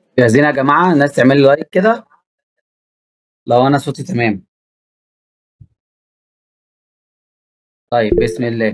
جاهزين يا جماعة الناس تعمل لي لايك كده لو أنا صوتي تمام طيب بسم الله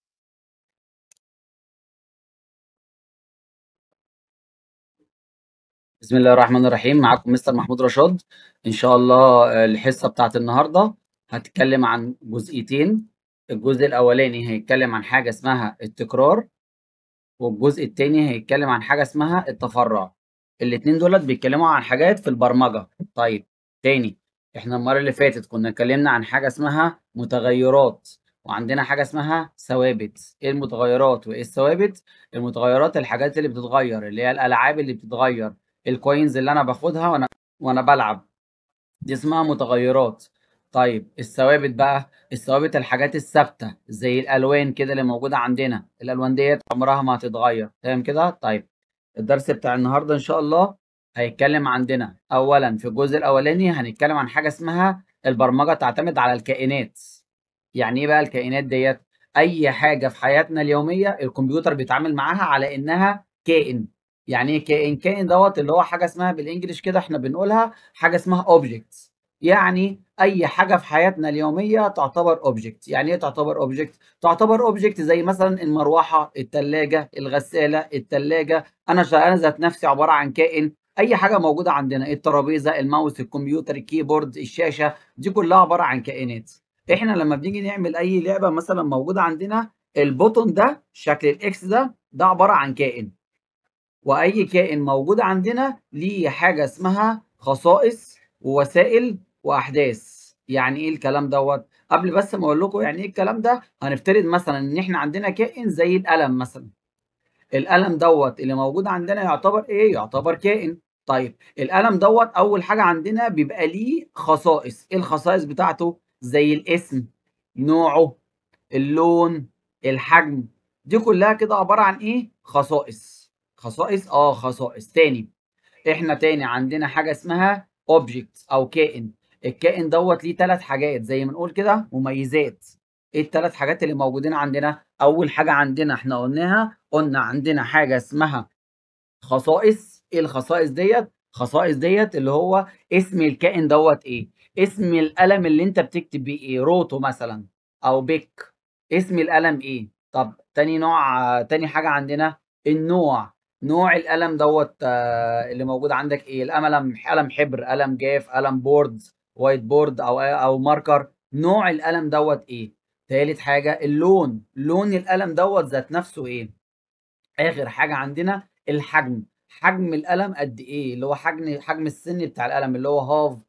بسم الله الرحمن الرحيم معاكم مستر محمود رشاد إن شاء الله آه، الحصة بتاعت النهاردة هتتكلم عن جزئيتين الجزء الأولاني هيتكلم عن حاجة اسمها التكرار والجزء التاني هيتكلم عن حاجة اسمها التفرع الاتنين دولت بيتكلموا عن حاجات في البرمجة طيب تاني احنا المرة اللي فاتت كنا اتكلمنا عن حاجة اسمها متغيرات وعندنا حاجة اسمها ثوابت ايه المتغيرات وايه الثوابت المتغيرات الحاجات اللي بتتغير اللي هي الألعاب اللي بتتغير الكوينز اللي انا باخدها وانا وانا بلعب دي اسمها متغيرات طيب الثوابت بقى الثوابت الحاجات الثابته زي الالوان كده اللي موجوده عندنا الالوان ديت عمرها ما هتتغير تمام كده طيب الدرس بتاع النهارده ان شاء الله هيتكلم عندنا اولا في الجزء الاولاني هنتكلم عن حاجه اسمها البرمجه تعتمد على الكائنات يعني ايه بقى الكائنات ديت اي حاجه في حياتنا اليوميه الكمبيوتر بيتعامل معاها على انها كائن يعني ايه كائن كائن دوت اللي هو حاجه اسمها بالانجلش كده احنا بنقولها حاجه اسمها اوبجكت يعني اي حاجه في حياتنا اليوميه تعتبر اوبجكت يعني ايه تعتبر اوبجكت تعتبر اوبجكت زي مثلا المروحه الثلاجه الغساله الثلاجه انا شا- انا ذات نفسي عباره عن كائن اي حاجه موجوده عندنا الترابيزه الماوس الكمبيوتر الكيبورد الشاشه دي كلها عباره عن كائنات احنا لما بنيجي نعمل اي لعبه مثلا موجوده عندنا البوتون ده شكل الاكس ده ده عباره عن كائن واي كائن موجود عندنا ليه حاجه اسمها خصائص ووسائل واحداث يعني ايه الكلام دوت قبل بس ما اقول لكم يعني ايه الكلام ده هنفترض مثلا ان احنا عندنا كائن زي القلم مثلا القلم دوت اللي موجود عندنا يعتبر ايه يعتبر كائن طيب القلم دوت اول حاجه عندنا بيبقى ليه خصائص ايه الخصائص بتاعته زي الاسم نوعه اللون الحجم دي كلها كده عباره عن ايه خصائص خصائص اه خصائص تاني احنا تاني عندنا حاجه اسمها اوبجكت او كائن الكائن دوت ليه ثلاث حاجات زي ما نقول كده مميزات ايه الثلاث حاجات اللي موجودين عندنا اول حاجه عندنا احنا قلناها قلنا عندنا حاجه اسمها خصائص ايه الخصائص ديت خصائص ديت اللي هو اسم الكائن دوت ايه اسم القلم اللي انت بتكتب بيه ايه روتو مثلا او بيك اسم القلم ايه طب تاني نوع تاني حاجه عندنا النوع نوع القلم دوت آه، اللي موجود عندك ايه القلم قلم حبر قلم جاف قلم بورد وايت بورد او او ماركر نوع القلم دوت ايه تالت حاجه اللون لون القلم دوت ذات نفسه ايه اخر حاجه عندنا الحجم حجم القلم قد ايه اللي هو حجم حجم السن بتاع القلم اللي هو هاف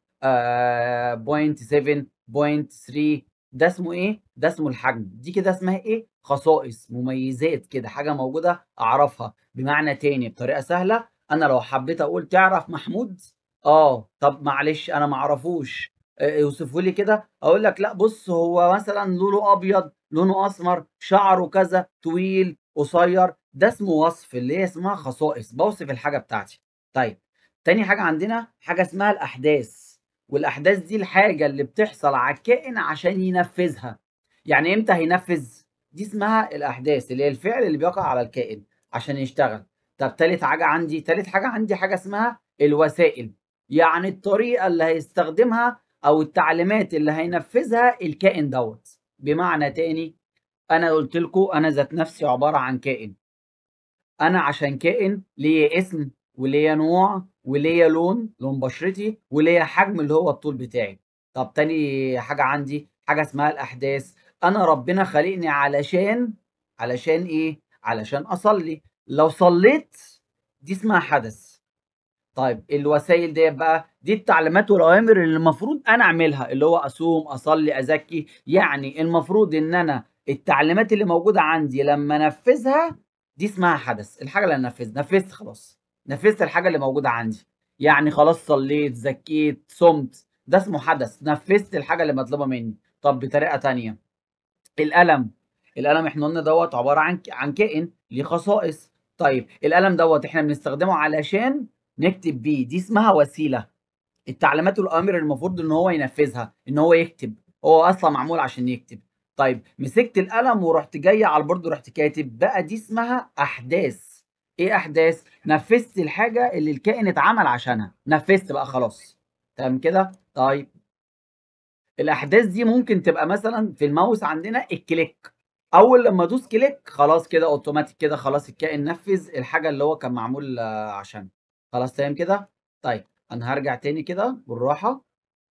آه بوينت 7 بوينت 3 ده اسمه ايه ده اسمه الحجم دي كده اسمها ايه خصائص مميزات كده حاجه موجوده اعرفها بمعنى تاني بطريقه سهله انا لو حبيت اقول تعرف محمود اه طب معلش انا ما اعرفوش آه، اوصفه لي كده اقول لك لا بص هو مثلا لونه ابيض لونه اسمر شعره كذا طويل قصير ده اسمه وصف اللي هي اسمها خصائص بوصف الحاجه بتاعتي طيب تاني حاجه عندنا حاجه اسمها الاحداث والاحداث دي الحاجه اللي بتحصل على الكائن عشان ينفذها يعني امتى هينفذ دي اسمها الاحداث اللي هي الفعل اللي بيقع على الكائن عشان يشتغل طب تالت حاجه عندي تالت حاجه عندي حاجه اسمها الوسائل يعني الطريقه اللي هيستخدمها او التعليمات اللي هينفذها الكائن دوت بمعنى تاني انا قلت لكم انا ذات نفسي عباره عن كائن انا عشان كائن ليا اسم وليا نوع وليا لون لون بشرتي وليا حجم اللي هو الطول بتاعي طب تاني حاجه عندي حاجه اسمها الاحداث انا ربنا خلقني علشان علشان ايه علشان اصلي لو صليت دي اسمها حدث طيب الوسائل ديت بقى دي التعليمات والاوامر اللي المفروض انا اعملها اللي هو اصوم اصلي ازكي يعني المفروض ان انا التعليمات اللي موجوده عندي لما انفذها دي اسمها حدث الحاجه اللي نفذت نفذت خلاص نفذت الحاجه اللي موجوده عندي يعني خلاص صليت زكيت صمت ده اسمه حدث نفذت الحاجه اللي مطلوبه مني طب بطريقه تانية القلم القلم احنا قلنا دوت عباره عن عن كائن ليه خصائص طيب القلم دوت احنا بنستخدمه علشان نكتب بيه دي اسمها وسيله التعليمات والاوامر المفروض ان هو ينفذها ان هو يكتب هو اصلا معمول عشان يكتب طيب مسكت القلم ورحت جاي على البورد ورحت كاتب بقى دي اسمها احداث ايه احداث نفذت الحاجه اللي الكائن اتعمل عشانها نفذت بقى خلاص تمام كده طيب الاحداث دي ممكن تبقى مثلا في الماوس عندنا الكليك اول لما ادوس كليك خلاص كده اوتوماتيك كده خلاص الكائن نفذ الحاجه اللي هو كان معمول عشان خلاص تمام كده طيب انا هرجع تاني كده بالراحه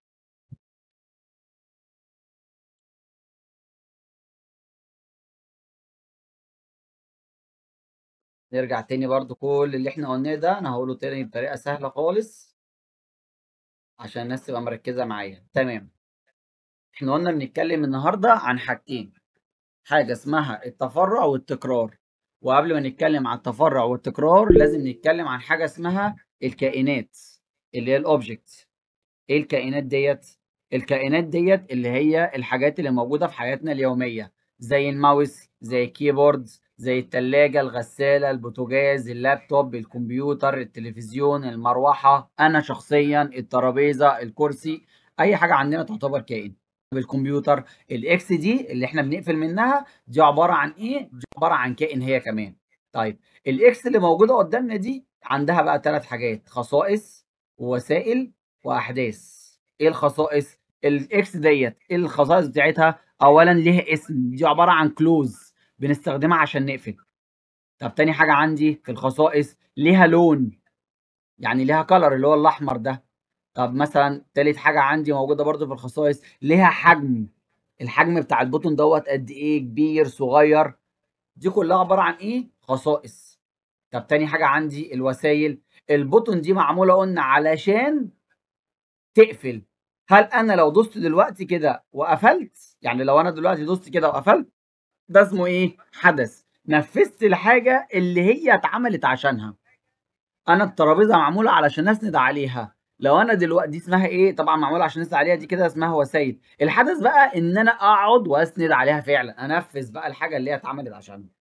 نرجع تاني برضو كل اللي احنا قلناه ده انا هقوله تاني بطريقه سهله خالص عشان الناس تبقى مركزه معايا تمام احنا قلنا بنتكلم النهارده عن حاجتين حاجه اسمها التفرع والتكرار وقبل ما نتكلم عن التفرع والتكرار لازم نتكلم عن حاجه اسمها الكائنات اللي هي الاوبجكت ايه الكائنات ديت الكائنات ديت اللي هي الحاجات اللي موجوده في حياتنا اليوميه زي الماوس زي الكيبورد زي التلاجة الغسالة البوتاجاز اللابتوب الكمبيوتر التلفزيون المروحة أنا شخصيا الترابيزة الكرسي أي حاجة عندنا تعتبر كائن بالكمبيوتر الاكس دي اللي احنا بنقفل منها دي عبارة عن ايه؟ دي عبارة عن كائن هي كمان طيب الاكس اللي موجودة قدامنا دي عندها بقى ثلاث حاجات خصائص ووسائل واحداث ايه الخصائص الاكس ديت ايه الخصائص بتاعتها اولا ليها اسم دي عباره عن كلوز بنستخدمها عشان نقفل طب تاني حاجه عندي في الخصائص ليها لون يعني ليها كلر اللي هو الاحمر ده طب مثلا تالت حاجه عندي موجوده برضو في الخصائص ليها حجم الحجم بتاع البوتون دوت قد ايه كبير صغير دي كلها عباره عن ايه خصائص طب تاني حاجه عندي الوسائل البوتون دي معموله قلنا علشان تقفل هل انا لو دوست دلوقتي كده وقفلت يعني لو انا دلوقتي دوست كده وقفلت ده اسمه ايه حدث نفذت الحاجه اللي هي اتعملت عشانها انا الترابيزه معموله علشان اسند عليها لو انا دلوقتي دي اسمها ايه طبعا معموله عشان اسند عليها دي كده اسمها وسائل الحدث بقى ان انا اقعد واسند عليها فعلا انفذ بقى الحاجه اللي هي اتعملت عشانها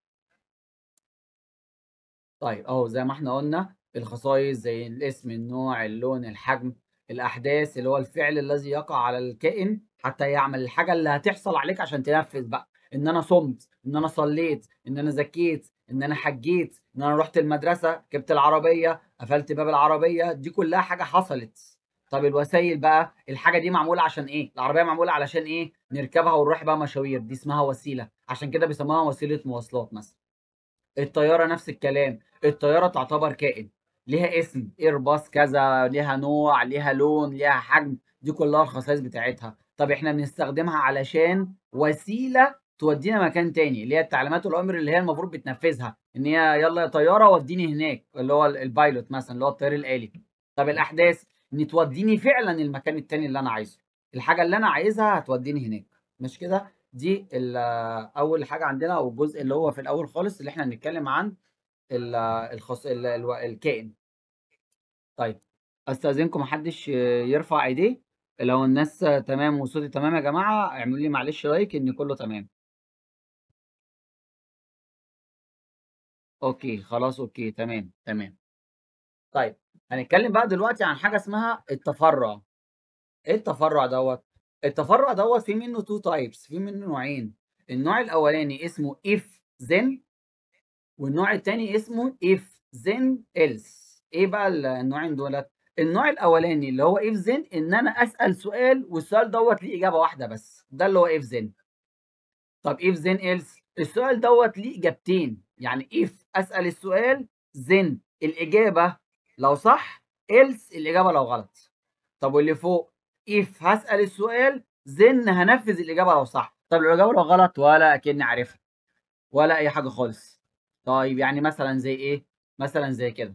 طيب اهو زي ما احنا قلنا الخصائص زي الاسم النوع اللون الحجم الاحداث اللي هو الفعل الذي يقع على الكائن حتى يعمل الحاجه اللي هتحصل عليك عشان تنفذ بقى ان انا صمت ان انا صليت ان انا زكيت ان انا حجيت ان انا رحت المدرسه ركبت العربيه قفلت باب العربيه دي كلها حاجه حصلت طب الوسائل بقى الحاجه دي معموله عشان ايه العربيه معموله علشان ايه نركبها ونروح بقى مشاوير دي اسمها وسيله عشان كده بيسموها وسيله مواصلات مثلا الطياره نفس الكلام الطياره تعتبر كائن ليها اسم ايرباص كذا ليها نوع ليها لون ليها حجم دي كلها الخصائص بتاعتها طب احنا بنستخدمها علشان وسيله تودينا مكان تاني اللي هي التعليمات والاوامر اللي هي المفروض بتنفذها ان هي يلا يا طياره وديني هناك اللي هو البايلوت مثلا اللي هو الطيار الالي طب الاحداث ان توديني فعلا المكان التاني اللي انا عايزه الحاجه اللي انا عايزها هتوديني هناك مش كده دي اول حاجه عندنا او الجزء اللي هو في الاول خالص اللي احنا هنتكلم عن الخص الكائن طيب استاذنكم محدش يرفع ايديه لو الناس تمام وصوتي تمام يا جماعه اعملوا لي معلش لايك ان كله تمام اوكي خلاص اوكي تمام تمام طيب هنتكلم بقى دلوقتي عن حاجه اسمها التفرع ايه التفرع دوت التفرع دوت في منه تو تايبس في منه نوعين النوع الاولاني اسمه if then والنوع الثاني اسمه if then else ايه بقى النوعين دولت النوع الاولاني اللي هو if then ان انا اسال سؤال والسؤال دوت ليه اجابه واحده بس ده اللي هو if then طب if then else السؤال دوت ليه اجابتين يعني if اسال السؤال then الاجابه لو صح else الاجابه لو غلط طب واللي فوق if هسال السؤال then هنفذ الاجابه لو صح طب الاجابه لو غلط ولا اكني عارفها ولا اي حاجه خالص طيب يعني مثلا زي ايه مثلا زي كده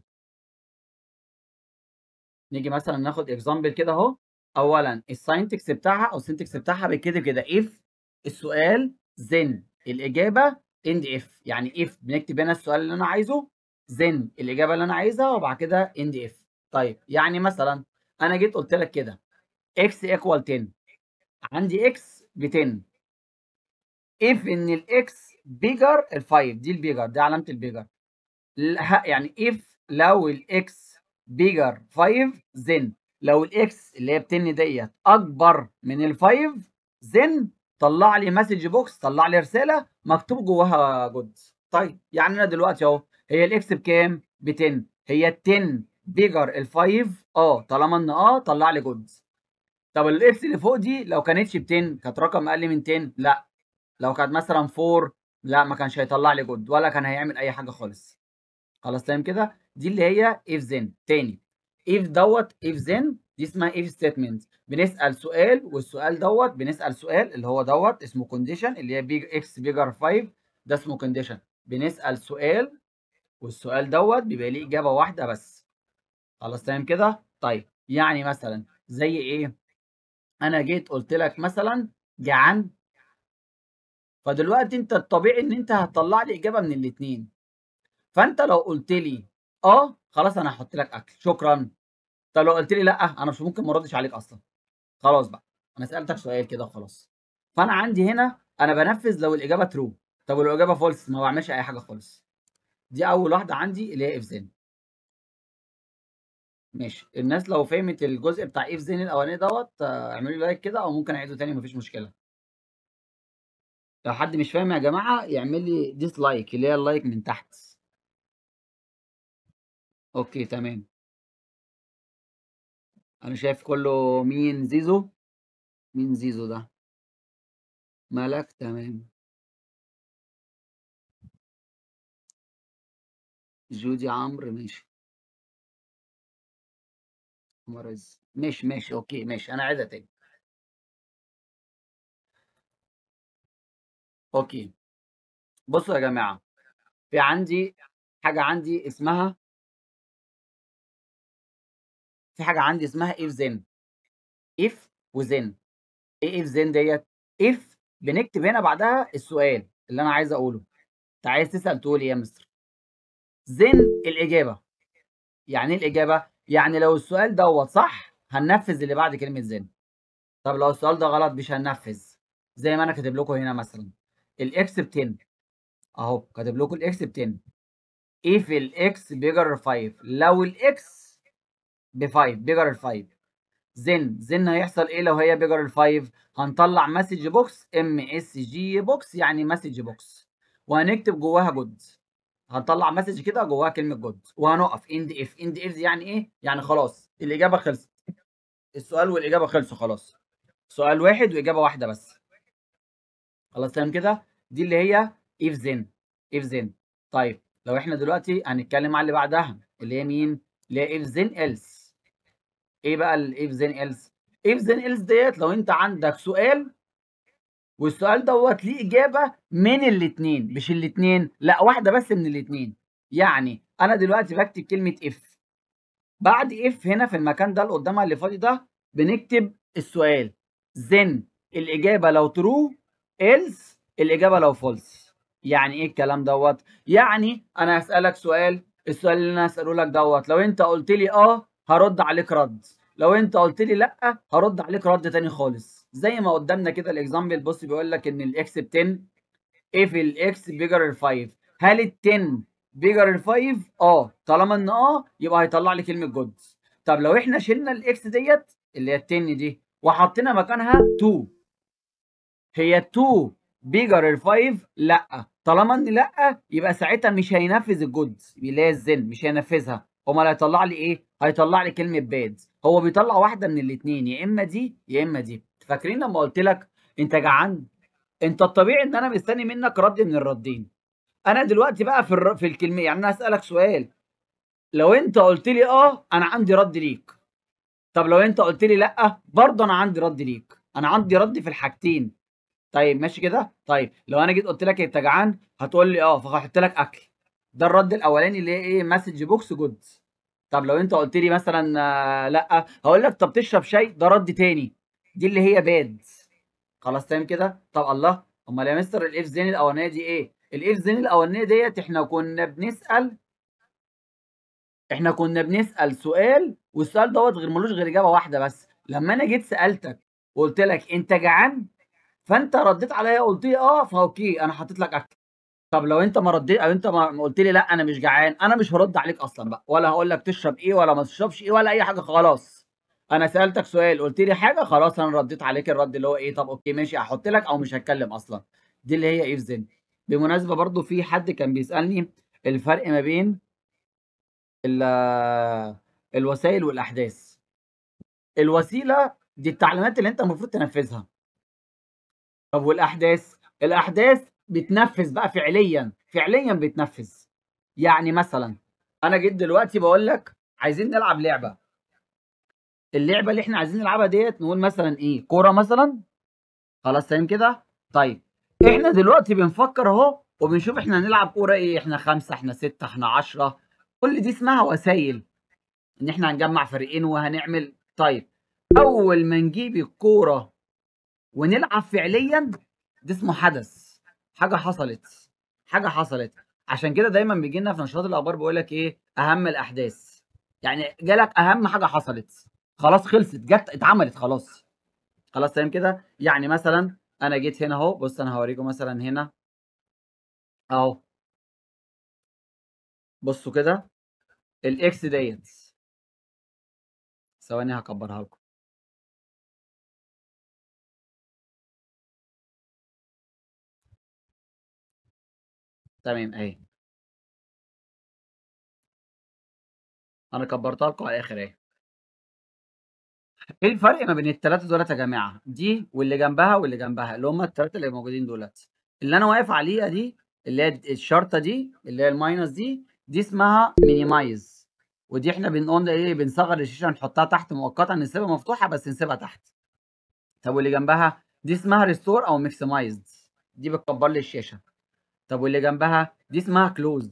نيجي مثلا ناخد اكزامبل كده اهو اولا الساينتكس بتاعها او السنتكس بتاعها بكده كده if السؤال then الاجابه end if يعني if بنكتب هنا السؤال اللي انا عايزه then الاجابه اللي انا عايزها وبعد كده end if طيب يعني مثلا انا جيت قلت لك كده x equal 10 عندي x ب 10 if ان الاكس بيجر ال 5 دي البيجر دي علامه البيجر يعني if لو الاكس بيجر 5 then لو الاكس اللي هي ب 10 ديت اكبر من ال 5 then طلع لي مسج بوكس طلع لي رساله مكتوب جواها جود طيب يعني انا دلوقتي اهو هي الاكس بكام ب 10 هي ال 10 بيجر ال 5 اه طالما ان اه طلع لي جود طب الاكس اللي فوق دي لو كانتش ب 10 كانت رقم اقل من 10 لا لو كانت مثلا 4 لا ما كانش هيطلع لي جود ولا كان هيعمل اي حاجه خالص خلاص تمام كده دي اللي هي if then تاني if دوت if then دي اسمها if statement بنسال سؤال والسؤال دوت بنسال سؤال اللي هو دوت اسمه condition اللي هي big x bigger 5 ده اسمه condition بنسال سؤال والسؤال دوت بيبقى ليه اجابه واحده بس خلاص تمام كده طيب يعني مثلا زي ايه انا جيت قلت لك مثلا جعان فدلوقتي انت الطبيعي ان انت هتطلع لي اجابه من الاثنين فانت لو قلت لي اه خلاص انا هحط لك اكل شكرا طب لو قلت لي لا انا مش ممكن ما اردش عليك اصلا خلاص بقى انا سالتك سؤال كده وخلاص فانا عندي هنا انا بنفذ لو الاجابه ترو طب ولو الاجابه فولس ما بعملش اي حاجه خالص دي اول واحده عندي اللي هي اف زين ماشي الناس لو فهمت الجزء بتاع اف زين الاولاني دوت اعملوا لي لايك كده او ممكن اعيده تاني مفيش مشكله لو حد مش فاهم يا جماعه يعمل لي ديسلايك اللي هي اللايك من تحت اوكي تمام انا شايف كله مين زيزو مين زيزو ده ملك تمام جودي عمرو ماشي مرز ماشي ماشي اوكي ماشي انا عايزها تاني اوكي بصوا يا جماعه في عندي حاجه عندي اسمها في حاجه عندي اسمها if then if وزن ايه if then ديت if بنكتب هنا بعدها السؤال اللي انا عايز اقوله انت عايز تسال تقول ايه يا مستر then الاجابه يعني ايه الاجابه يعني لو السؤال دوت صح هننفذ اللي بعد كلمه then طب لو السؤال ده غلط مش هننفذ زي ما انا كاتب لكم هنا مثلا الاكس ب 10 اهو كاتب لكم الاكس ب 10 if الاكس بيجر 5 لو الاكس ب 5 بيجر ال 5 زن زن هيحصل ايه لو هي بيجر ال 5 هنطلع مسج بوكس ام اس جي بوكس يعني مسج بوكس وهنكتب جواها جود هنطلع مسج كده جواها كلمه جود وهنقف اند اف اند اف يعني ايه يعني خلاص الاجابه خلصت السؤال والاجابه خلصوا خلاص سؤال واحد واجابه واحده بس خلاص تمام كده دي اللي هي if then if then طيب لو احنا دلوقتي هنتكلم على اللي بعدها اللي هي مين اللي هي if then else ايه بقى ال if then else if then else ديت لو انت عندك سؤال والسؤال دوت ليه اجابه من الاثنين مش الاثنين لا واحده بس من الاثنين يعني انا دلوقتي بكتب كلمه if بعد if هنا في المكان ده اللي قدامها اللي فاضي ده بنكتب السؤال then الاجابه لو true else الاجابه لو false يعني ايه الكلام دوت يعني انا هسالك سؤال السؤال اللي انا هساله لك دوت لو انت قلت لي اه هرد عليك رد لو انت قلت لي لا هرد عليك رد تاني خالص زي ما قدامنا كده الاكزامبل بص بيقول لك ان الاكس ب 10 if الاكس بيجر ال 5 هل ال 10 بيجر ال 5 اه طالما ان اه يبقى هيطلع لي كلمه جود طب لو احنا شلنا الاكس ديت اللي هي ال 10 دي وحطينا مكانها 2 هي 2 بيجر ال 5 لا طالما ان لا يبقى ساعتها مش هينفذ الجود اللي هي الزن مش هينفذها امال هيطلع لي ايه هيطلع لي كلمه باد هو بيطلع واحده من الاثنين يا اما دي يا اما دي فاكرين لما قلت لك انت جعان انت الطبيعي ان انا مستني منك رد من الردين انا دلوقتي بقى في الر... في الكلمه يعني انا هسالك سؤال لو انت قلت لي اه انا عندي رد ليك طب لو انت قلت لي لا برضه انا عندي رد ليك انا عندي رد في الحاجتين طيب ماشي كده طيب لو انا جيت قلت لك انت جعان هتقول لي اه فهحط لك اكل ده الرد الاولاني اللي هي ايه مسج بوكس جود طب لو انت قلت لي مثلا آه لا هقول لك طب تشرب شاي ده رد تاني دي اللي هي باد خلاص تمام كده طب الله امال يا مستر الاف زين الاولانيه دي ايه الاف زين الاولانيه ديت احنا كنا بنسال احنا كنا بنسال سؤال والسؤال دوت غير ملوش غير اجابه واحده بس لما انا جيت سالتك وقلت لك انت جعان فانت رديت عليا قلت لي اه فاوكي انا حطيت لك اكل طب لو انت ما رديت او انت ما قلت لي لا انا مش جعان انا مش هرد عليك اصلا بقى ولا هقول لك تشرب ايه ولا ما تشربش ايه ولا اي حاجه خلاص انا سالتك سؤال قلت لي حاجه خلاص انا رديت عليك الرد اللي هو ايه طب اوكي ماشي هحط لك او مش هتكلم اصلا دي اللي هي اف زين بالمناسبه برضو في حد كان بيسالني الفرق ما بين ال الوسائل والأحداث. الوسيلة دي التعليمات اللي أنت المفروض تنفذها. طب والأحداث؟ الأحداث بتنفذ بقى فعليًا، فعليًا بتنفذ. يعني مثلًا أنا جيت دلوقتي باقول لك عايزين نلعب لعبة. اللعبة اللي إحنا عايزين نلعبها ديّة نقول مثلًا إيه، كورة مثلًا؟ خلاص تمام كده؟ طيب إحنا دلوقتي بنفكر أهو وبنشوف إحنا هنلعب كورة إيه، إحنا 5 إحنا 6 إحنا 10 كل دي اسمها وسايل. إن إحنا هنجمّع فريقين وهنعمل طيب أول ما نجيب الكورة ونلعب فعليًا ده اسمه حدث، حاجة حصلت، حاجة حصلت. عشان كده دايمًا بييجي لنا في نشرات الأخبار بيقول لك إيه، أهم الأحداث. يعني جالك أهم حاجة حصلت، خلاص خلصت، جات اتعملت خلاص. خلاص تمام كده؟ يعني مثلًا أنا جيت هنا أهو، بُص أنا هاوريكم مثلًا هنا أهو. بُصّوا كده الإكس ديّة. ثواني هاكبّرها لكم. تمام أهي. أنا كبّرتها لكم على الآخر أهي. إيه الفرق ما بين ال3 دُولة يا جماعة؟ دي واللي جنبها واللي جنبها، اللي هم ال3 اللي موجودين دُولة. اللي أنا واقف عليها دي اللي هي د الشرطة دي اللي هي الminus دي، دي اسمها minimize ودي إحنا بنقول إيه، بنصغّر الشاشة نحطها تحت مؤقتًا نسيبها مفتوحة بس نسيبها تحت. طب واللي جنبها؟ دي اسمها restore أو maximized دي بتكبّر لي الشاشة. طب واللي جنبها؟ دي اسمها close.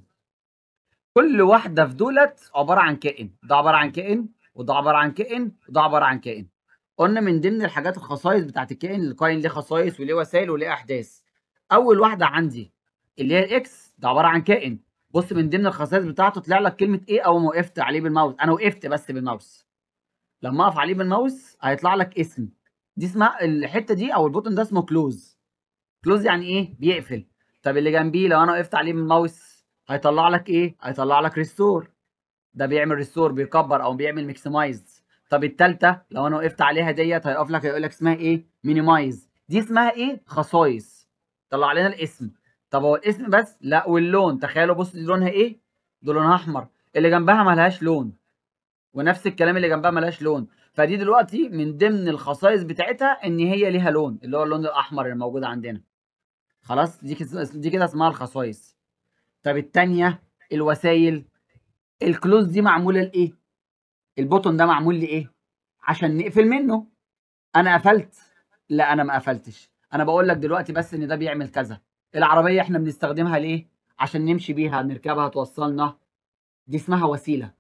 كل واحدة في دُولة عبارة عن كائن، ده عبارة عن كائن، وده عبارة عن كائن، وده عبارة عن كائن. قُلنا من ضمن الحاجات الخصائص بتاعة الكائن، الكائن ليه خصائص وليه وسايل وليه أحداث. أول واحدة عندي اللي هي الإكس ده عبارة عن كائن، بُص من ضمن الخصائص بتاعته طلع لك كلمة إيه أول ما وقفت عليه بالماوس، أنا وقفت بس بالماوس. لمّا أقف عليه بالماوس هيطلع لك اسم، دي اسمها الحتة دي أو الbutton ده اسمه close. close يعني إيه؟ بيقفل. طب اللي جنبيه لو أنا وقفت عليه بالماوس هيطلع لك إيه؟ هيطلع لك restore ده بيعمل restore بيكبّر أو بيعمل maximize. طب التالتة لو أنا وقفت عليها ديّة هيقف لك هيقول لك اسمها إيه؟ minimize دي اسمها إيه؟ خصائص. طلّع لنا الاسم. طب هو الاسم بس؟ لأ واللون، تخيلوا بُص دي لونها إيه؟ دي لونها أحمر، اللي جنبها ما لهاش لون. ونفس الكلام اللي جنبها ما لهاش لون. فدي دلوقتي من ضمن الخصائص بتاعتها إن هي ليها لون، اللي هو اللون الأحمر اللي موجود عندنا. خلاص دي كس دي كده اسمها الخصائص. طب التانية الوسايل، الclose دي معمولة لإيه؟ الbutton ده معمول لإيه؟ عشان نقفل منه. أنا قفلت؟ لأ أنا ما قفلتش، أنا باقول لك دلوقتي بس إن ده بيعمل كذا. العربية إحنا بنستخدمها ليه؟ عشان نمشي بيها، نركبها توصّلنا، دي اسمها وسيلة.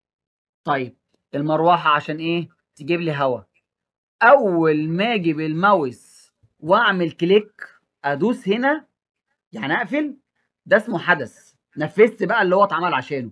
طيب المروحة عشان إيه؟ تجيب لي هوا. أول ما آجي بالماوس وأعمل كليك أدوس هنا يعني أقفل، ده اسمه حدث، نفّذت بقى اللي هو اتعمل عشانه.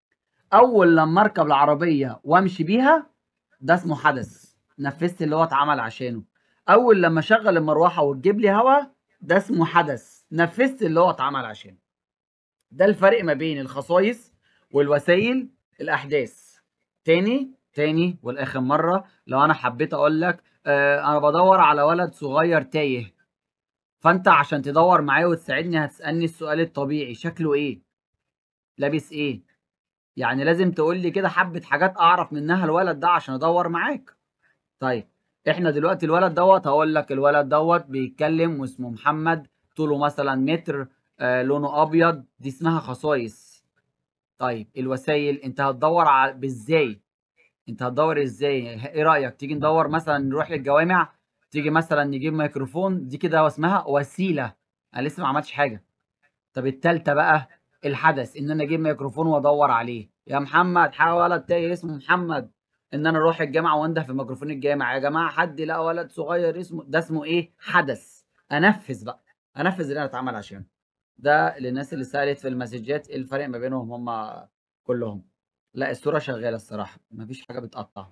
أول لمّا أركب العربية وأمشي بيها، ده اسمه حدث، نفّذت اللي هو اتعمل عشانه. أول لمّا أشغّل المروحة وتجيب لي هوا، ده اسمه حدث، نفّذت اللي هو اتعمل عشانه. ده الفرق ما بين الخصائص والوسايل، الأحداث. تاني، تاني ولآخر مرّة لو أنا حبيت أقول لك آآ أنا بادوّر على ولد صغير تايه، فأنت عشان تدوّر معايا وتساعدني هتسألني السؤال الطبيعي، شكله إيه؟ لابس إيه؟ يعني لازم تقول لي كده حبّة حاجات أعرف منها الولد ده عشان أدوّر معاك. طيب إحنا دلوقتي الولد دوّة هاقول لك الولد دوّة بيتكلم واسمه محمد، طوله مثلًا متر، آآ لونه أبيض، دي اسمها خصائص. طيب الوسايل أنت هتدوّر ع بإزاي؟ أنت هتدوّر إزاي؟ ه إيه رأيك تيجي ندوّر مثلًا نروح للجوامع، تيجي مثلًا نجيب ميكروفون، دي كده اسمها وسيلة، أنا لسه ما عملتش حاجة. طب التالتة بقى الحدث، إن أنا أجيب ميكروفون وأدوّر عليه، يا محمد ح ولد تايه اسمه محمد، إن أنا أروح الجامعة وأنده في ميكروفون الجامع، يا جماعة حد لقى ولد صغير اسمه ده اسمه إيه؟ حدث، أنفّذ بقى، أنفّذ اللي أنا اتعمل عشانه. ده للناس اللي سألت في المسدجات إيه الفرق ما بينهم هم كلّهم. لأ الصورة شغّالة الصراحة، ما فيش حاجة بتقطّع.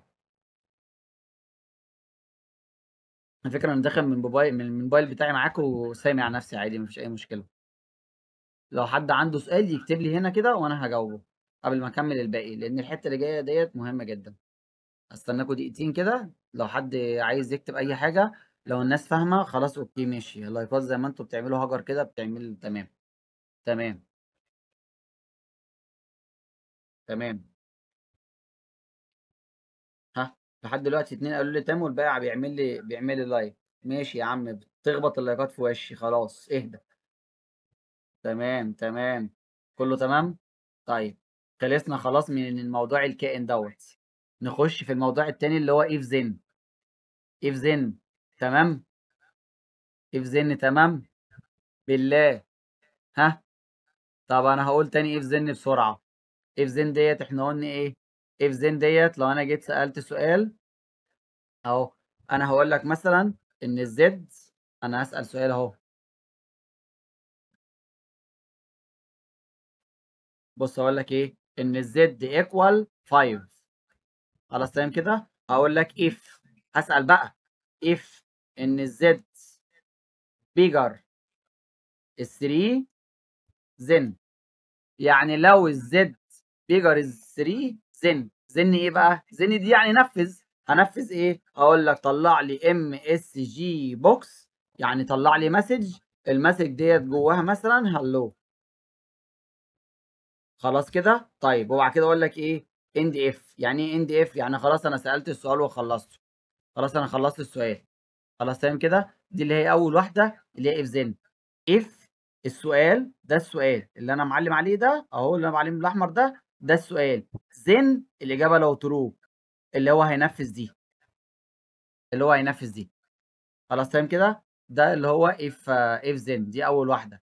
على فكرة أنا داخل من موبايل من الموبايل بتاعي معاكم وسامع نفسي عادي ما فيش أي مشكلة. لو حد عنده سؤال يكتب لي هنا كده وأنا هاجاوبه، قبل ما أكمّل الباقي، لإن الحتّة اللي جاية ديّة مهمة جدًا. هاستناكم دقيقتين كده، لو حد عايز يكتب أي حاجة، لو الناس فاهمة خلاص أوكي ماشي، اللايكات زي ما أنتم بتعملوا هاجر كده بتعمل تمام. تمام. تمام ها لحد دلوقتي اتنين قالوا لي تمام والباقي بيعمل لي بيعمل لي لايك ماشي يا عم بتخبط اللايكات في وشي خلاص اهدى تمام تمام كله تمام طيب خلصنا خلاص من الموضوع الكائن دوت نخش في الموضوع التاني اللي هو if then if then تمام if then تمام بالله ها طب انا هقول تاني if then بسرعة if then ديت احنا قلنا ايه if then ديت لو انا جيت سألت سؤال اهو انا هقول لك مثلا ان الزد انا هسأل سؤال اهو بص هقول لك ايه ان الزد ايكوال 5 خلاص تمام كده هقول لك if هسأل بقى if ان الزد bigger is 3 then يعني لو الزد bigger is 3 then then ايه بقى then دي يعني نفذ هنفذ ايه هقول لك طلع لي ام اس جي بوكس يعني طلع لي مسج المسج ديت جواها مثلا هلو خلاص كده طيب وبعد كده اقول لك ايه اند اف يعني ايه اند اف يعني خلاص انا سالت السؤال وخلصته خلاص انا خلصت السؤال خلاص تمام كده دي اللي هي اول واحده اللي هي اف زين اف السؤال ده السؤال اللي انا معلم عليه ده اهو اللي انا معلم بالاحمر ده ده السؤال زين الاجابه لو ترو اللي هو هينفذ دي اللي هو هينفذ دي خلاص تمام كده ده اللي هو اف اف زين دي اول واحده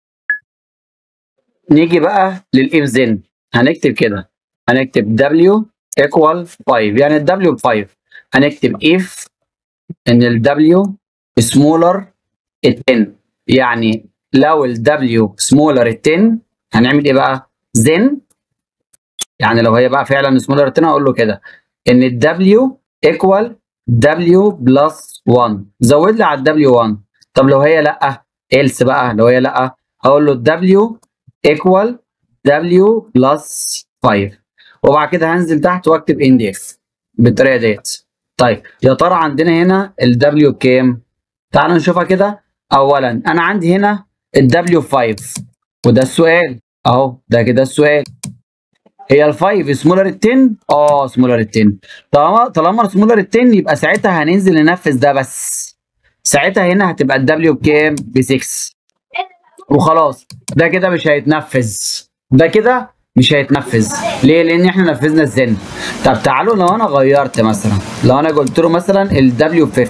نيجي بقى للاف زين هنكتب كده هنكتب w equal 5 يعني ال w ب 5 هنكتب if ان ال w smaller 10 يعني لو ال w smaller 10 هنعمل ايه بقى then يعني لو هي بقى فعلا smaller 10 هقول له كده ان ال w equal w plus 1 زود لي على ال w 1 طب لو هي لا else بقى لو هي لا هقول له w equal w plus 5 وبعد كده هنزل تحت واكتب اندكس بالطريقه ديت طيب يا ترى عندنا هنا ال w بكام تعالوا نشوفها كده اولا انا عندي هنا ال w 5 وده السؤال اهو ده كده السؤال هي ال 5 سمولر ال 10 اه سمولر ال 10 طالما طالما سمولر ال 10 يبقى ساعتها هننزل ننفذ ده بس ساعتها هنا هتبقى ال w بكام ب 6 وخلاص ده كده مش هيتنفذ ده كده مش هيتنفذ ليه لان احنا نفذنا الزن طب تعالوا لو انا غيرت مثلا لو انا قلت له مثلا ال W 50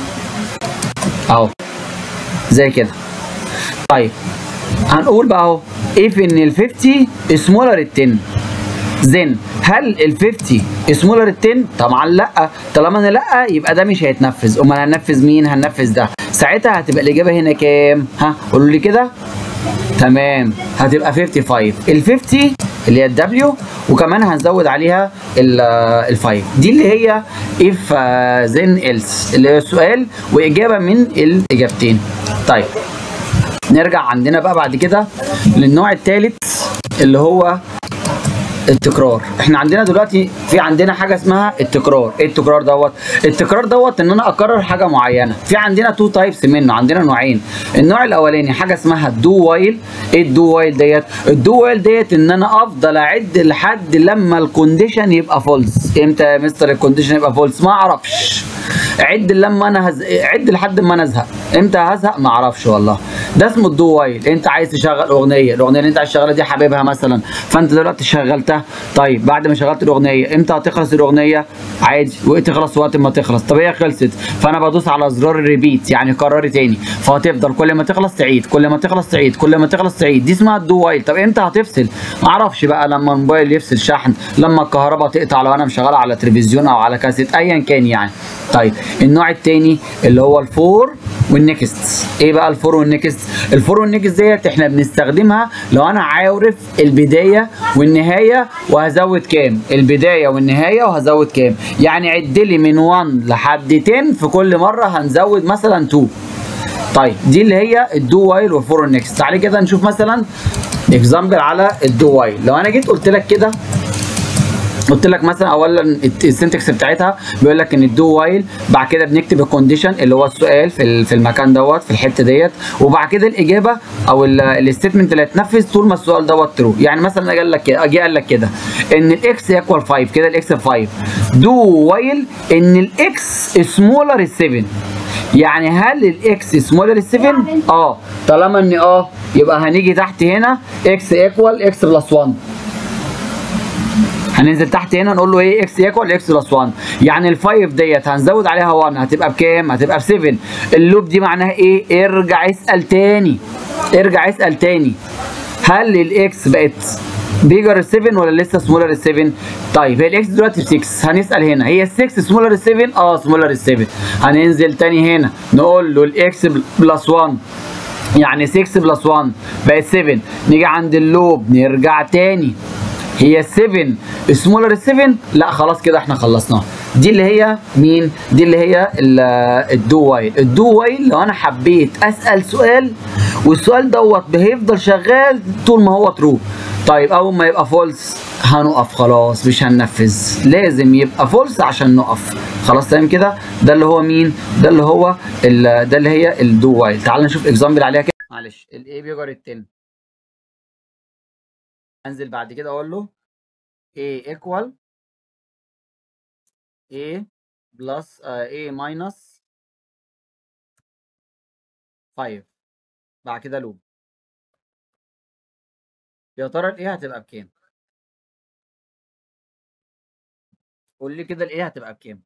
اهو زي كده طيب هنقول بقى اهو if ان ال 50 سمولر ال 10 زين هل ال 50 سمولر ال 10 طبعا لا طالما انا لا يبقى ده مش هيتنفذ امال هننفذ مين هننفذ ده ساعتها هتبقى الاجابه هنا كام ها قولوا لي كده تمام هتبقى 55 ال 50 اللي هي الدبليو وكمان هنزود عليها ال 5 دي اللي هي if then else اللي هي السؤال واجابه من الاجابتين طيب نرجع عندنا بقى بعد كده للنوع الثالث اللي هو التكرار احنا عندنا دلوقتي في عندنا حاجه اسمها التكرار ايه التكرار دوت التكرار دوت ان انا اكرر حاجه معينه في عندنا تو تايبس منه عندنا نوعين النوع الاولاني حاجه اسمها الدو وايل ايه الدو وايل ديت الدو وايل ديت ان انا افضل اعد لحد لما الكونديشن يبقى فولس امتى يا مستر الكونديشن يبقى فولس ما اعرفش عد لما انا هز... عد لحد ما انا ازهق امتى هزهق ما اعرفش والله ده اسمه الدو وايل انت عايز تشغل اغنيه الاغنيه اللي انت عايز تشغلها دي حبيبها مثلا فانت دلوقتي شغلتها طيب بعد ما شغلت الاغنيه امتى هتخلص الاغنيه عادي وتخلص وقت ما تخلص طب هي خلصت فانا بدوس على زرار الريبيت يعني كرري تاني فهتفضل كل ما تخلص تعيد كل ما تخلص تعيد كل ما تخلص تعيد دي اسمها الدو وايل طب امتى هتفصل ما اعرفش بقى لما الموبايل يفصل شحن لما الكهرباء تقطع لو انا مشغلها على تلفزيون او على كاسيت ايا كان يعني طيب النوع التاني اللي هو الفور والنكست ايه بقى الفور والنكست الفور والنكست ديت احنا بنستخدمها لو انا عارف البدايه والنهايه وهزود كام البدايه والنهايه وهزود كام يعني عد لي من 1 لحد 10 في كل مره هنزود مثلا 2 طيب دي اللي هي الدو وايل والفور والنكست تعالي كده نشوف مثلا اكزامبل على الدو وايل لو انا جيت قلت لك كده قلت لك مثلا اولا السنتكس بتاعتها بيقول لك ان الدو وايل بعد كده بنكتب الكونديشن اللي هو السؤال في ال- في المكان دوت في الحته ديت وبعد كده الاجابه او الستيتمنت اللي هتنفذ طول ما السؤال دوت ترو يعني مثلا اجي قال لك كده اجي قال لك كده ان الاكس ايكوال 5 كده الاكس 5 دو وايل ان الاكس سمولر 7 يعني هل الاكس سمولر 7 اه طالما ان اه يبقى هنيجي تحت هنا اكس ايكوال اكس بلس 1 هننزل تحت هنا نقول له ايه اكس ايكوال اكس بلس 1 يعني ال 5 ديت هنزود عليها 1 هتبقى بكام؟ هتبقى ب 7 اللوب دي معناها ايه؟ ارجع اسال تاني ارجع اسال تاني هل الاكس بقت بيجر 7 ولا لسه سمولر 7 طيب هي الاكس دلوقتي ب 6 هنسال هنا هي ال 6 سمولر 7 اه سمولر 7 هننزل تاني هنا نقول له الاكس بلس 1 يعني 6 بلس 1 بقت 7 نيجي عند اللوب نرجع تاني هي 7 سمولر 7 لا خلاص كده احنا خلصناها دي اللي هي مين دي اللي هي ال- الدو وايل الدو وايل لو انا حبيت اسال سؤال والسؤال دوت هيفضل شغال طول ما هو ترو طيب اول ما يبقى فولس هنقف خلاص مش هننفذ لازم يبقى فولس عشان نقف خلاص تمام كده ده اللي هو مين ده اللي هو ال- ده اللي هي الدو وايل تعال نشوف اكزامبل عليها كده معلش الاي بيجر التن انزل بعد كده اقول له a equal a plus uh, a minus 5 بعد كده لوب يا ترى الايه هتبقى بكام قول لي كده الايه هتبقى بكام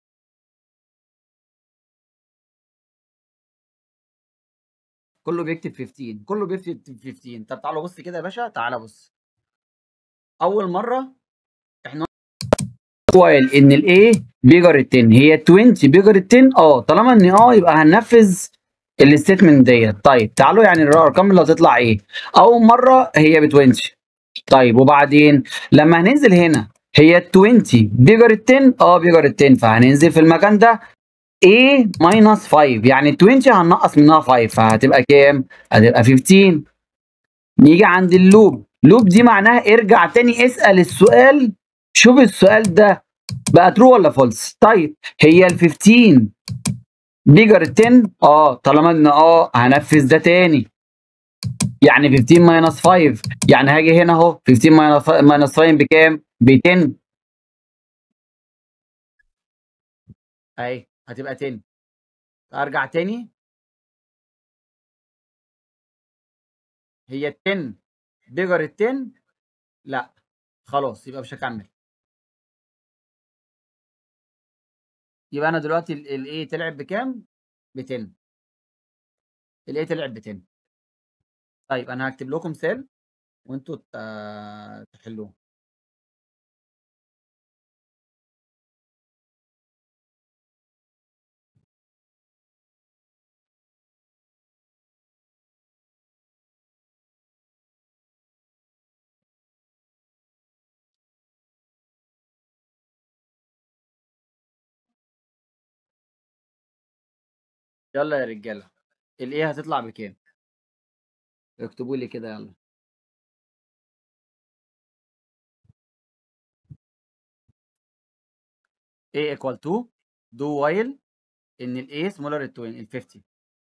كله بيكتب 15 كله بيكتب 15 طب تعالوا بص كده يا باشا تعالى بص اول مره احنا وايل ان الايه بيجر ال 10 هي 20 بيجر ال 10 اه طالما ان اه يبقى هننفذ الستيتمنت ديت طيب تعالوا يعني الارقام اللي هتطلع ايه اول مره هي ب 20 طيب وبعدين لما هننزل هنا هي 20 بيجر ال 10 اه بيجر ال 10 فهننزل في المكان ده A minus 5 يعني 20 هننقص منها 5 فهتبقى كام؟ هتبقى 15 نيجي عند اللوب لوب دي معناها ارجع تاني اسأل السؤال شوف السؤال ده بقى ترو ولا فولس طيب هي ال 15 بيجر 10 اه طالما ان اه هنفذ ده تاني يعني 15 ماينس 5 يعني هاجي هنا اهو 15 ماينس 5 بكام؟ ب 10 اهي هتبقى 10 ارجع تاني هي ال 10 بيجر ال 10 لا خلاص يبقى مش هكمل يبقى انا دلوقتي الايه طلعت بكام؟ ب 10 الايه طلعت ب 10 طيب انا هكتب لكم مثال وانتوا ت- تحلوه يلا يا رجاله الايه هتطلع بكام؟ اكتبوا لي كده يلا A equal to do while ان ال A smaller ال 20 ال 50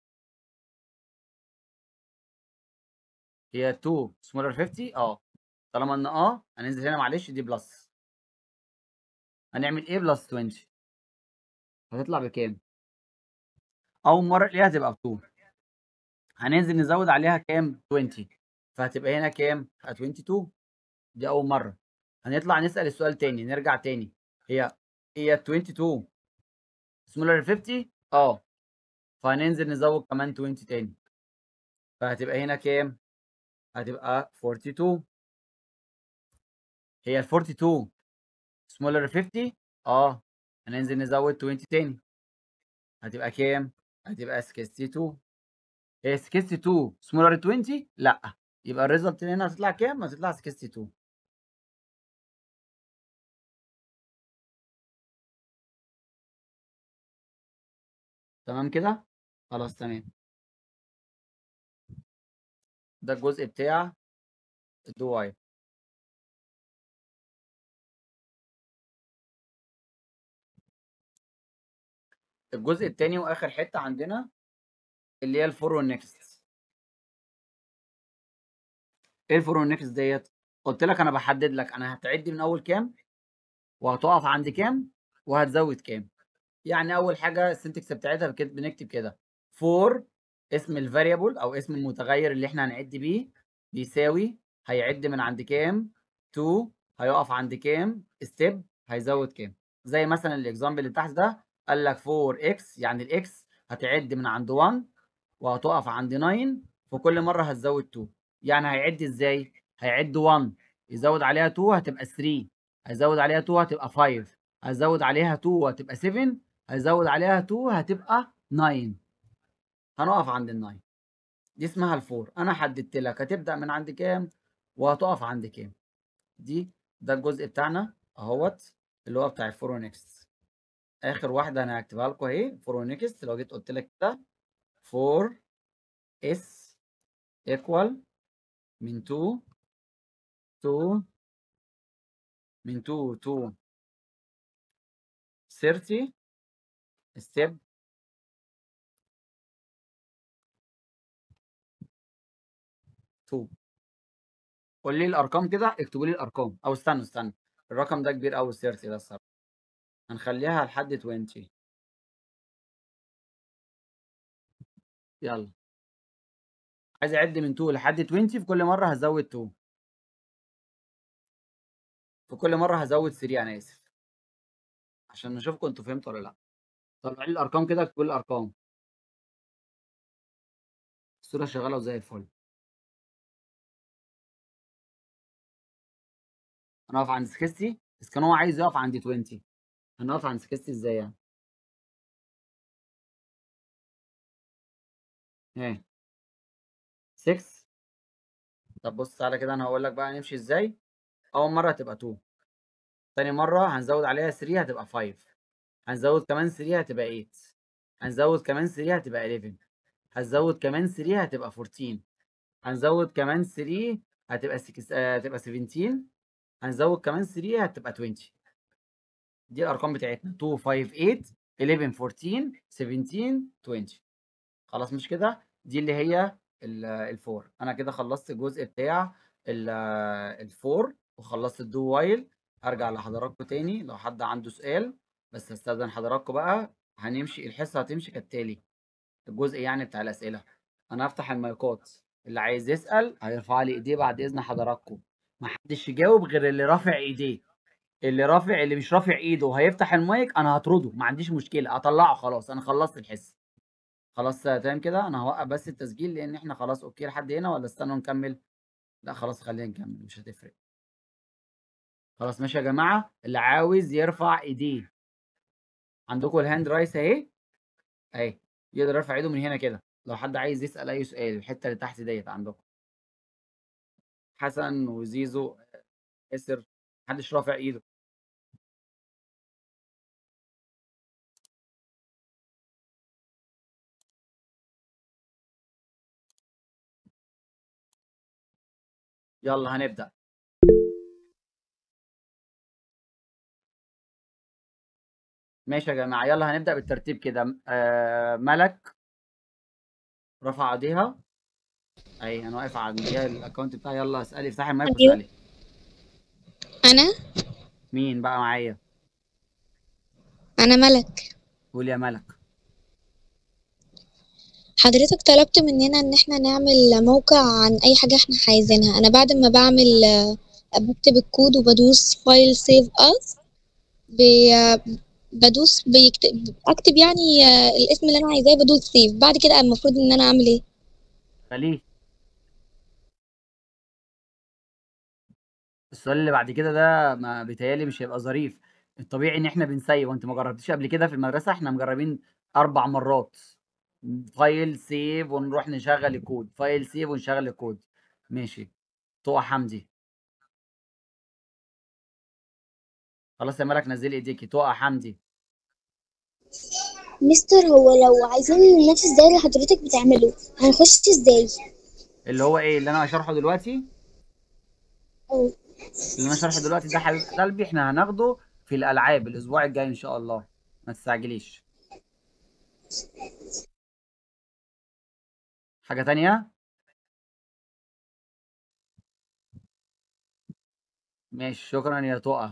هي 2 smaller 50 اه طالما ان اه هننزل هنا معلش دي بلس هنعمل A بلس 20 هتطلع بكام؟ اول مره الايه هتبقى ب 2 هننزل نزود عليها كام؟ 20 فهتبقى هنا كام؟ 22 دي اول مره هنطلع نسال السؤال تاني نرجع تاني هي هي 22 سمولر 50 اه فهننزل نزود كمان 20 تاني فهتبقى هنا كام؟ هتبقى 42 هي ال 42 سمولر 50 اه هننزل نزود 20 تاني هتبقى كام؟ هتبقى 62 هي 62 سمولر 20 لا يبقى الريزلت هنا هتطلع كام؟ هتطلع 62 تمام كده؟ خلاص تمام ده الجزء بتاع الدو وايل الجزء التاني واخر حته عندنا اللي هي الفور والنكست ايه الفور والنكست ديت قلت لك انا بحدد لك انا هتعد من اول كام وهتقف عند كام وهتزود كام يعني اول حاجه السنتكس بتاعتها بكده بنكتب كده فور اسم الفاريبل او اسم المتغير اللي احنا هنعد بيه بيساوي هيعد من عند كام 2 هيقف عند كام ستيب هيزود كام زي مثلا الاكزامبل اللي تحت ده قال لك 4 اكس يعني الاكس هتعد من عند 1 وهتقف عند 9 في كل مره هتزود 2 يعني هيعد ازاي هيعد 1 يزود عليها 2 هتبقى 3 هيزود عليها 2 هتبقى 5 هيزود عليها 2 هتبقى 7 هيزود عليها 2 هتبقى 9 هنقف عند ال 9 دي اسمها الفور انا حددت لك هتبدا من عند كام وهتقف عند كام دي ده الجزء بتاعنا اهوت اللي هو بتاع الفور ونكست اخر واحده انا هكتبها لكم اهي فور ونكست لو جيت قلت لك كده فور اس ايكوال من 2 to من 2 to 30 ستيب تو قول لي الارقام كده اكتبوا لي الارقام او استنوا استنوا الرقم ده كبير قوي 30 ده الصراحه هنخليها لحد 20 يلا عايز اعد من 2 لحد 20 في كل مره هزود 2 في كل مره هزود 3 انا اسف عشان نشوفكم انتوا فهمتوا ولا لا طلع لي الارقام كده اكتبوا لي الارقام الصوره شغاله وزي الفل هنقف عند 60 بس كان هو عايز يقف عند 20 هنقف عند 60 ازاي يعني ايه 6 طب بص تعالى كده انا هقول لك بقى نمشي ازاي اول مره هتبقى 2 تاني مره هنزود عليها 3 هتبقى 5 هنزود كمان 3 هتبقى 8 هنزود كمان 3 هتبقى 11 هنزود كمان 3 هتبقى 14 هنزود كمان 3 هتبقى 6 هتبقى 17 هنزود كمان 3 هتبقى 20 دي الارقام بتاعتنا 2 5 8 11 14 17 20 خلاص مش كده دي اللي هي الفور انا كده خلصت الجزء بتاع الفور وخلصت الدو وايل هرجع لحضراتكم تاني لو حد عنده سؤال بس هستاذن حضراتكم بقى هنمشي الحصه هتمشي كالتالي الجزء يعني بتاع الاسئله انا هفتح المايكات اللي عايز يسال هيرفع لي ايديه بعد اذن حضراتكم محدش يجاوب غير اللي رافع ايديه اللي رافع اللي مش رافع ايده وهيفتح المايك انا هطرده ما عنديش مشكله اطلعه خلاص انا خلصت الحصه خلاص تمام كده انا هوقف بس التسجيل لان احنا خلاص اوكي لحد هنا ولا استنوا نكمل لا خلاص خلينا نكمل مش هتفرق خلاص ماشي يا جماعه اللي عاوز يرفع ايديه عندكم الهاند رايس اهي اهي يقدر يرفع ايده من هنا كده لو حد عايز يسال اي سؤال الحته اللي تحت ديت عندكم حسن وزيزو ياسر محدش رافع ايده يلا هنبدأ ماشي يا جماعة يلا هنبدأ بالترتيب كده آه ملك رفع ايديها اي انا واقف عنديها الاكونت بتاعي يلا اسألي افتحي المايك واسألي انا مين بقى معايا انا ملك قول يا ملك حضرتك طلبت مننا ان احنا نعمل موقع عن اي حاجة احنا عايزينها انا بعد ما بعمل آه، بكتب الكود وبدوس فايل سيف اس بدوس بيكتب اكتب يعني آه، الاسم اللي انا عايزاه بدوس سيف بعد كده المفروض ان انا اعمل ايه خليه السؤال اللي بعد كده ده ما بيتهيألي مش هيبقى ظريف الطبيعي ان احنا بنسيب وانت ما جربتيش قبل كده في المدرسة احنا مجربين اربع مرات فايل سيف ونروح نشغل الكود فايل سيف ونشغل الكود ماشي طوع حمدي خلاص يا ملك نزلي ايديكي طوع حمدي مستر هو لو عايزين نفس ازاي اللي حضرتك بتعمله هنخش ازاي اللي هو ايه اللي انا هشرحه دلوقتي أو اللي انا شرحه دلوقتي ده حبيب قلبي احنا هناخده في الالعاب الاسبوع الجاي ان شاء الله ما تستعجليش حاجة تانية ماشي شكرا يا تقى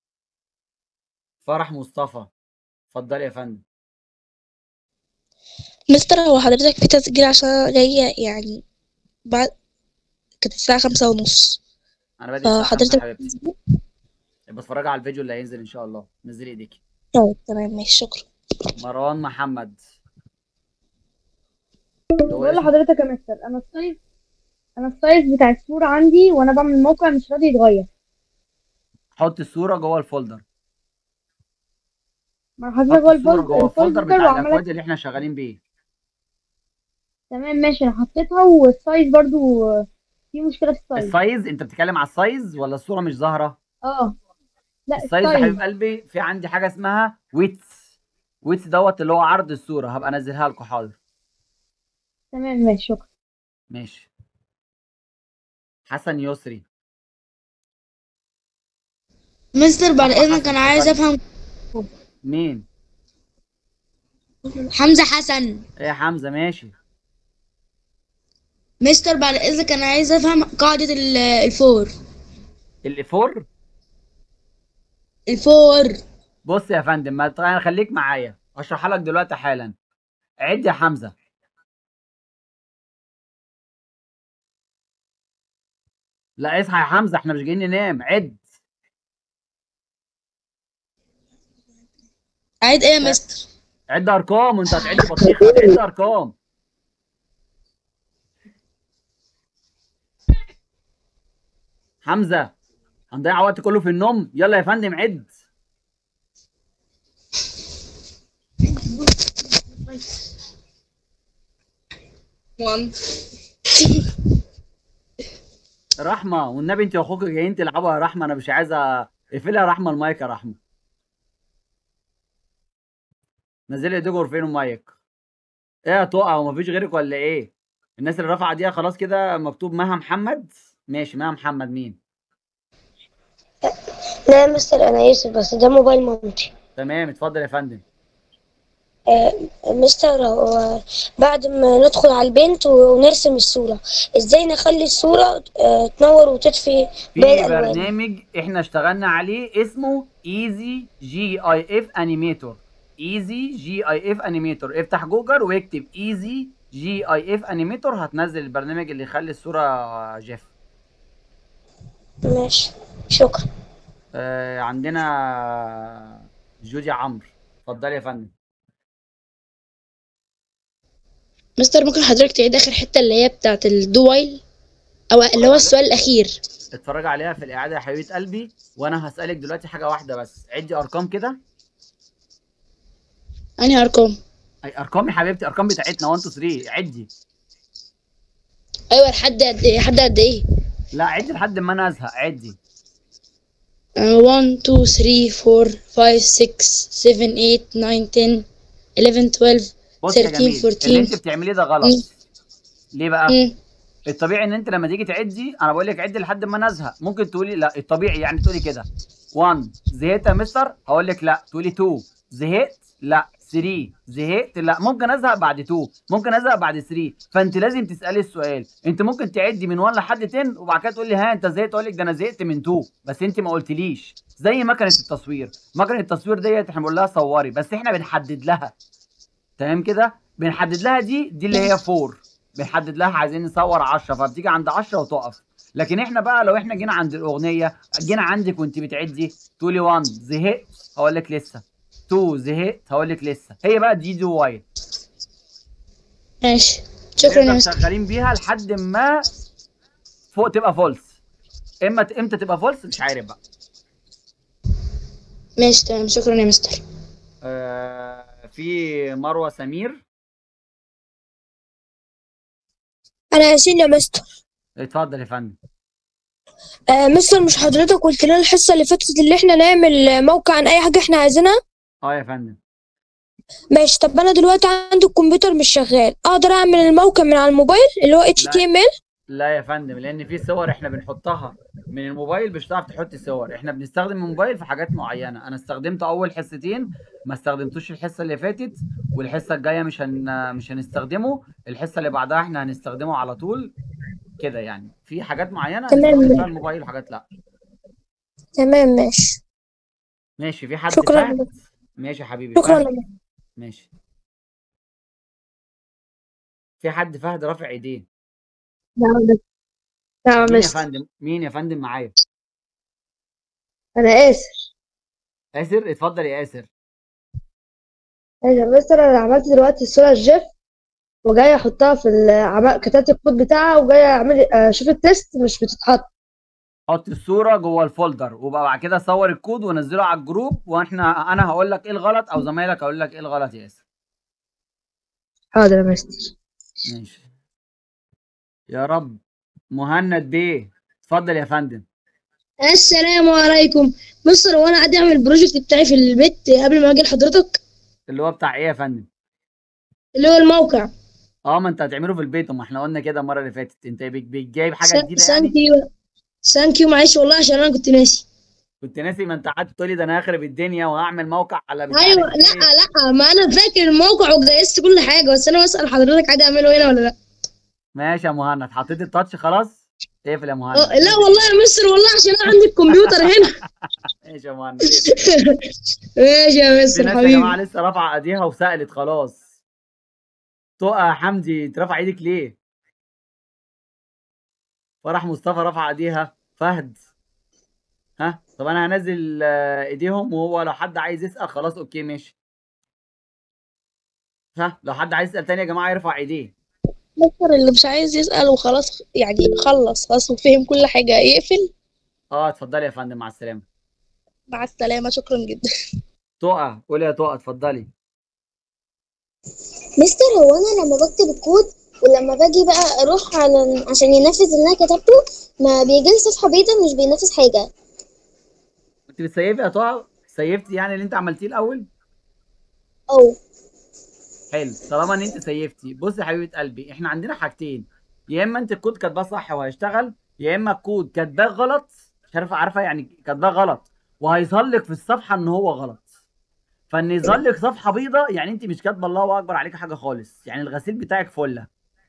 فرح مصطفى اتفضلي يا فندم مستر هو حضرتك في تسجيل عشان جاية يعني بعد كانت الساعة خمسة ونص انا بادئ الساعة خمسة يا فحضرتك حبيبتي يبقى اتفرجي على الفيديو اللي هينزل ان شاء الله نزلي ايديكي طيب تمام ماشي شكرا مروان محمد اللي هو بقول اسمه لحضرتك يا مستر انا السايز انا السايز بتاع الصورة عندي وانا بعمل الموقع مش راضي يتغير حط الصورة جوه الفولدر ما حضرتك حط جوه الصورة جوه الفولدر الفولدر بتاع وعمالة الاكواد اللي احنا شغالين بيه تمام ماشي انا حطيتها والسايز برضو في مشكلة في السايز السايز انت بتتكلم على السايز ولا الصورة مش ظاهرة اه لا السايز يا السايز حبيب قلبي في عندي حاجة اسمها ويتس ويتس دوت اللي هو عرض الصورة هبقى انزلها لكم حاضر تمام ماشي شكرا ماشي حسن يسري مستر بعد احمد اذنك حسن انا عايز اتفضل افهم مين حمزة حسن ايه يا حمزة ماشي مستر بعد اذنك انا عايز افهم قاعدة ال- الفور الافور الفور بص يا فندم ما ت- خليك معايا اشرحها لك دلوقتي حالا عد يا حمزة لا اصحى يا حمزة احنا مش جايين ننام عد عيد ايه يا مستر عد ارقام وانت هتعد بطيخة عد ارقام حمزة هنضيع وقت كله في النوم يلا يا فندم عد وان رحمة والنبي انت واخوك جايين تلعبوا يا رحمة انا مش عايزة اقفلها يا رحمة المايك يا رحمة نزلي ايديكوا ورفعوا المايك ايه يا تقع ومفيش غيرك ولا ايه الناس اللي رافعة دي خلاص كده مكتوب مها محمد ماشي مها محمد مين لا يا مستر انا يوسف بس ده موبايل مامتي تمام اتفضل يا فندم آه، مستر هو بعد ما ندخل على البنت ونرسم الصورة ازاي نخلي الصورة آه، تنور وتطفي باقي في الالوان برنامج احنا اشتغلنا عليه اسمه ايزي جي اي اف انيميتور ايزي جي اي اف انيميتور افتح جوجل واكتب ايزي جي اي اف انيميتور هتنزل البرنامج اللي يخلي الصورة جيف ماشي شكرا آه عندنا جودي عمرو اتفضلي يا فندم مستر ممكن حضرتك تعيد اخر حته اللي هي بتاعت الدو وايل او اللي هو السؤال الاخير اتفرج عليها في الاعاده يا حبيبه قلبي وانا هسالك دلوقتي حاجه واحده بس عدي ارقام كده انهي ارقام اي ارقام يا حبيبتي ارقام بتاعتنا 1 2 3 عدي ايوه لحد قد ايه لحد قد ايه لا عدي لحد ما انا ازهق عدي 1 2 3 4 5 6 7 8 9 10 11 12 بص يا 13 جميل اللي 14 انت بتعمليه ده غلط مم. ليه بقى مم. الطبيعي ان انت لما تيجي تعدي انا بقول لك عدي لحد ما انا ازهق ممكن تقولي لا الطبيعي يعني تقولي كده 1 زهقت يا مستر هقول لك لا تقولي 2 زهقت لا 3 زهقت لا ممكن ازهق بعد 2 ممكن ازهق بعد 3 فانت لازم تسالي السؤال انت ممكن تعدي من 1 لحد 10 وبعد كده تقول لي ها انت زهقت اقول لك ده انا زهقت من 2 بس انت ما قلتليش زي مكنه التصوير مكنه التصوير ديت احنا بنقول لها صوري بس احنا بنحدد لها تمام كده بنحدد لها دي دي اللي هي 4 بنحدد لها عايزين نصور 10 فبتيجي عند 10 وتقف لكن احنا بقى لو احنا جينا عند الاغنيه جينا عندك وانت بتعدي تقولي 1 زهقت هقول لك لسه 2 زهقت هقول لك لسه هي بقى دي دي واي ماشي شكرا يا نفضل مستر شغالين بيها لحد ما فوق تبقى فولس اما ت- امتى تبقى فولس مش عارف بقى ماشي تمام شكرا يا مستر آه في مروه سمير انا ياسين يا مستر اتفضل يا فندم آه مستر مش حضرتك قلت لنا الحصه اللي فاتت اللي احنا نعمل موقع عن اي حاجه احنا عايزينها اه يا فندم ماشي طب انا دلوقتي عندي الكمبيوتر مش شغال اقدر اعمل الموقع من على الموبايل اللي هو لا. HTML لا يا فندم لان في صور احنا بنحطها من الموبايل مش هتعرف تحط صور احنا بنستخدم الموبايل في حاجات معينه انا استخدمته اول حصتين ما استخدمتوش الحصه اللي فاتت والحصه الجايه مش هن... مش هنستخدمه الحصه اللي بعدها احنا هنستخدمه على طول كده يعني في حاجات معينه تمام. هنستخدم فيها الموبايل وحاجات لا تمام ماشي ماشي في حد شكرا فهد لك. ماشي يا حبيبي شكرا فهد لك. ماشي في حد فهد رافع ايديه نعم بس نعم مين يا مستر فندم مين يا فندم معايا أنا آسر آسر اتفضل يا آسر أيوة يا مستر أنا عملت دلوقتي الصورة الجيف وجاي أحطها في العمل كتبت الكود بتاعها وجاي أعمل أشوف التست مش بتتحط حط الصورة جوه الفولدر وبقى بعد كده صور الكود ونزله على الجروب واحنا انا هقول لك ايه الغلط او زمايلك هقول لك ايه الغلط يا آسر حاضر يا مستر ماشي يا رب مهند بيه اتفضل يا فندم السلام عليكم مستر وانا قاعد اعمل البروجكت بتاعي في البيت قبل ما اجي لحضرتك اللي هو بتاع ايه يا فندم اللي هو الموقع اه ما انت هتعمله في البيت ما احنا قلنا كده المره اللي فاتت انت بيك- بيك جايب حاجه جديده ثانك يعني يو ثانك يو معلش والله عشان انا كنت ناسي كنت ناسي ما انت قعدت تقول لي ده انا هخرب الدنيا وهعمل موقع على مش ايوه عارف لا ايه لا ما انا فاكر الموقع وجهزت كل حاجه بس انا بسال حضرتك عادي اعمله هنا ولا لا ماشي يا مهند حطيت التاتش خلاص اقفل يا مهند أه، لا والله يا مستر والله عشان انا عندي الكمبيوتر هنا ماشي يا مهند ماشي يا في مستر ناس يا جماعه حبيبي لسه رافعه ايديها وسالت خلاص تقى يا حمدي انت رافع ايدك ليه فرح مصطفى رافعه ايديها فهد ها طب انا هنزل آه، ايديهم وهو لو حد عايز يسال خلاص اوكي ماشي ها لو حد عايز يسال تاني يا جماعه يرفع ايديه مستر اللي مش عايز يسأل وخلاص يعني خلص خلاص وفهم كل حاجة يقفل اه اتفضلي يا فندم مع السلامه مع السلامة شكرا جدا تقى قولي يا تقى اتفضلي مستر هو انا لما بكتب الكود ولما باجي بقى اروح على عشان ينفذ اللي انا كتبته ما بيجي لي صفحة بيضاء مش بينفذ حاجة انت بتسيفي يا تقى سيفتي يعني اللي انت عملتيه الاول او حلو طالما ان انت سيفتي بصي يا حبيبه قلبي احنا عندنا حاجتين يا اما انت الكود كاتباه صح وهيشتغل يا اما الكود كاتباه غلط مش عارفه عارفه يعني كاتباه غلط وهيظهر لك في الصفحه ان هو غلط فان يظهر لك صفحه بيضاء يعني انت مش كاتبه الله اكبر عليك حاجه خالص يعني الغسيل بتاعك فله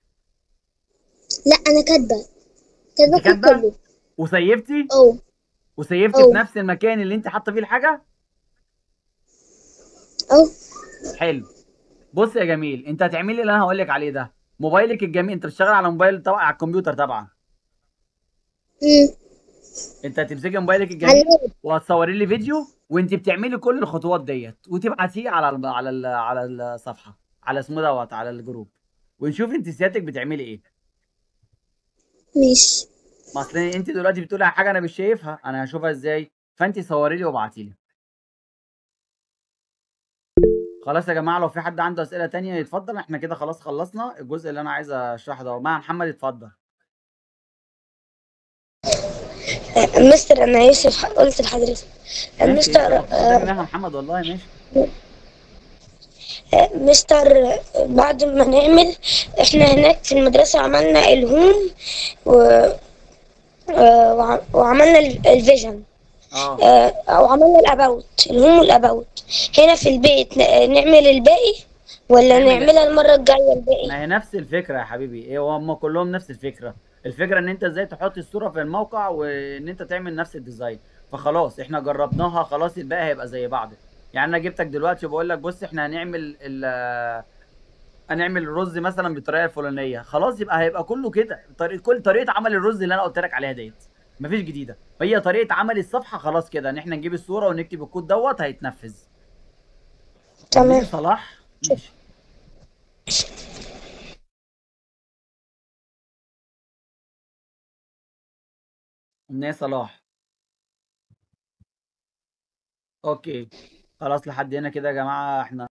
لا انا كاتبة كاتبة انت الكود كاتبه كله وسيفتي او وسيفتي أوه. في نفس المكان اللي انت حاطه فيه الحاجه او حلو بص يا جميل انت هتعملي اللي انا هقول لك عليه ده موبايلك الجميل انت بتشتغل على موبايل طبعا على الكمبيوتر طبعا مم. انت هتمسكي موبايلك الجميل علمت وهتصوري لي فيديو وانت بتعملي كل الخطوات ديت وتبعتيه على ال على ال على الصفحه على اسمه دوت على الجروب ونشوف انت سيادتك بتعملي ايه ماشي ما اصل انت دلوقتي بتقولي على حاجه انا مش شايفها انا هشوفها ازاي فانت صوري لي وابعتي لي خلاص يا جماعه لو في حد عنده اسئله تانية يتفضل احنا كده خلاص خلصنا الجزء اللي انا عايز اشرحه ده مع محمد اتفضل آه، مستر انا يوسف قلت لحضرتك آه، ماشي مستر انت آه، قدامي مها محمد والله ماشي آه، مستر آه، بعد ما نعمل احنا هناك في المدرسة عملنا الهوم و... آه، وع- وعملنا ال- الفيجن اه آه، او عملنا الاباوت الهوم والاباوت هنا في البيت ن- نعمل الباقي ولا نعمل- نعملها المرة الجاية الباقي ما هي نفس الفكره يا حبيبي ايه هم كلهم نفس الفكره الفكره ان انت ازاي تحط الصوره في الموقع وان انت تعمل نفس الديزاين فخلاص احنا جربناها خلاص الباقي هيبقى زي بعض يعني انا جبتك دلوقتي وبقول لك بص احنا هنعمل ال هنعمل الرز مثلا بالطريقه الفلانيه خلاص يبقى هيبقى كله كده طريقه كل طريقه عمل الرز اللي انا قلت لك عليها ديت مفيش جديده فهي طريقه عمل الصفحه خلاص كده ان احنا نجيب الصوره ونكتب الكود دوت هيتنفذ تمام مين صلاح ماشي امنيه صلاح اوكي خلاص لحد هنا كده يا جماعه احنا